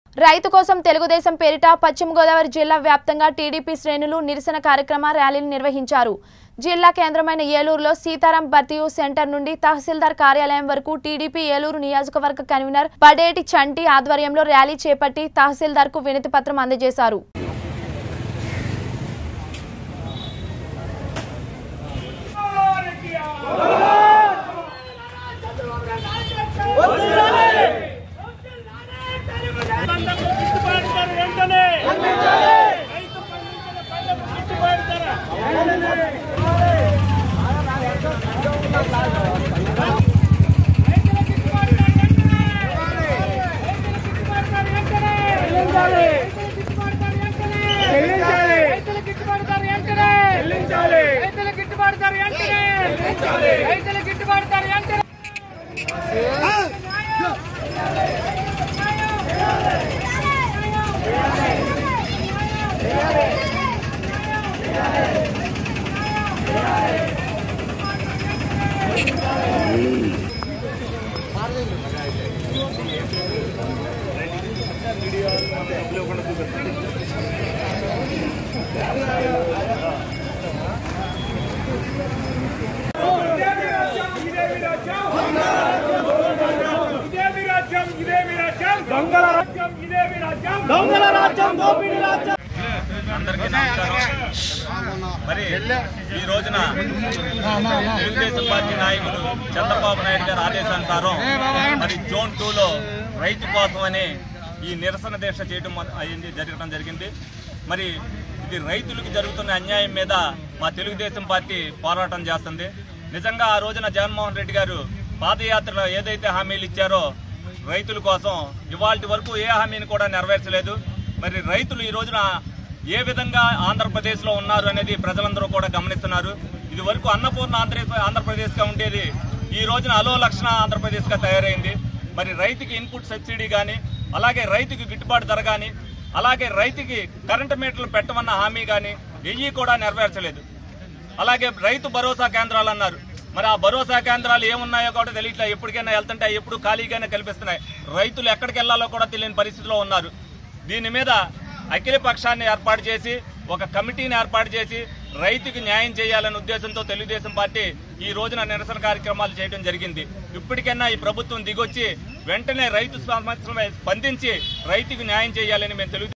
రైతు కోసం తెలుగుదేశం పేరిట పశ్చిమ గోదావరి జిల్లా వ్యాప్తంగా టీడీపీ శ్రేణులు నిరసన కార్యక్రమ ర్యాలీని నిర్వహించారు జిల్లా కేంద్రమైన ఏలూరులో సీతారాం బర్తియు సెంటర్ నుండి తహసీల్దార్ కార్యాలయం వరకు టీడీపీ ఏలూరు నియోజకవర్గ కన్వీనర్ పడేటి చంటి ఆధ్వర్యంలో ర్యాలీ చేపట్టి తహసీల్దార్ కు వినతి పత్రం అందజేశారు గిట్టుబాటుదారు వెంటనే రైతు పండించిన పంటకు గిట్టుబాటు ధర. రైతుల గిట్టుబాటు ధర వెంటనే. రైతుల గిట్టుబాటు ధర వెంటనే. రైతుల గిట్టుబాటు ధర వెంటనే. రైతుల గిట్టుబాటు ధర వెంటనే. రైతుల గిట్టుబాటు ధర వెంటనే. ఇదేమి రాజ్యం ఇదేమి రాజ్యం ఇదేమి రాజ్యం దొంగల రాజ్యం ఇదేమి రాజ్యం దొంగల రాజ్యం దోపిడీ రాజ్యం అందరికీ నమస్కారం మరి ఈ రోజున తెలుగుదేశం పార్టీ నాయకులు చంద్రబాబు నాయుడు గారి ఆదేశానుసారం మరి జోన్ టూలో రైతు కోసమని ఈ నిరసన దీక్ష చేయడం మొద- అయింది జరగడం జరిగింది మరి ఇది రైతులకు జరుగుతున్న అన్యాయం మీద మా తెలుగుదేశం పార్టీ పోరాటం చేస్తుంది నిజంగా ఆ రోజున జగన్మోహన్ రెడ్డి గారు పాదయాత్రలో ఏదైతే హామీలు ఇచ్చారో రైతుల కోసం ఇవాళ వరకు ఏ హామీని కూడా నెరవేర్చలేదు మరి రైతులు ఈ రోజున ఏ విధంగా ఆంధ్రప్రదేశ్లో ఉన్నారు అనేది ప్రజలందరూ కూడా గమనిస్తున్నారు ఇది వరకు అన్నపూర్ణ ఆంధ్ర ఆంధ్రప్రదేశ్గా ఉండేది ఈ రోజున అలో లక్షణ ఆంధ్రప్రదేశ్గా తయారైంది మరి రైతుకి ఇన్పుట్ సబ్సిడీ కానీ అలాగే రైతుకి గిట్టుబాటు ధర కానీ అలాగే రైతుకి కరెంటు మీటర్లు పెట్టమన్న హామీ కానీ ఎయ్యి కూడా నెరవేర్చలేదు అలాగే రైతు భరోసా కేంద్రాలు అన్నారు మరి ఆ భరోసా కేంద్రాలు ఏమున్నాయో కూడా తెలియట్లే ఎప్పటికైనా వెళ్తుంటే ఎప్పుడు ఖాళీగానే కల్పిస్తున్నాయి రైతులు ఎక్కడికి వెళ్లాలో కూడా తెలియని పరిస్థితిలో ఉన్నారు దీని మీద అఖిల పక్షాన్ని ఏర్పాటు చేసి ఒక కమిటీని ఏర్పాటు చేసి రైతుకి న్యాయం చేయాలనే ఉద్దేశంతో తెలుగుదేశం పార్టీ ఈ రోజున నిరసన కార్యక్రమాలు చేయడం జరిగింది ఇప్పటికైనా ఈ ప్రభుత్వం దిగొచ్చి వెంటనే రైతు సమస్యలపై స్పందించి రైతుకు న్యాయం చేయాలని మేము తెలుగు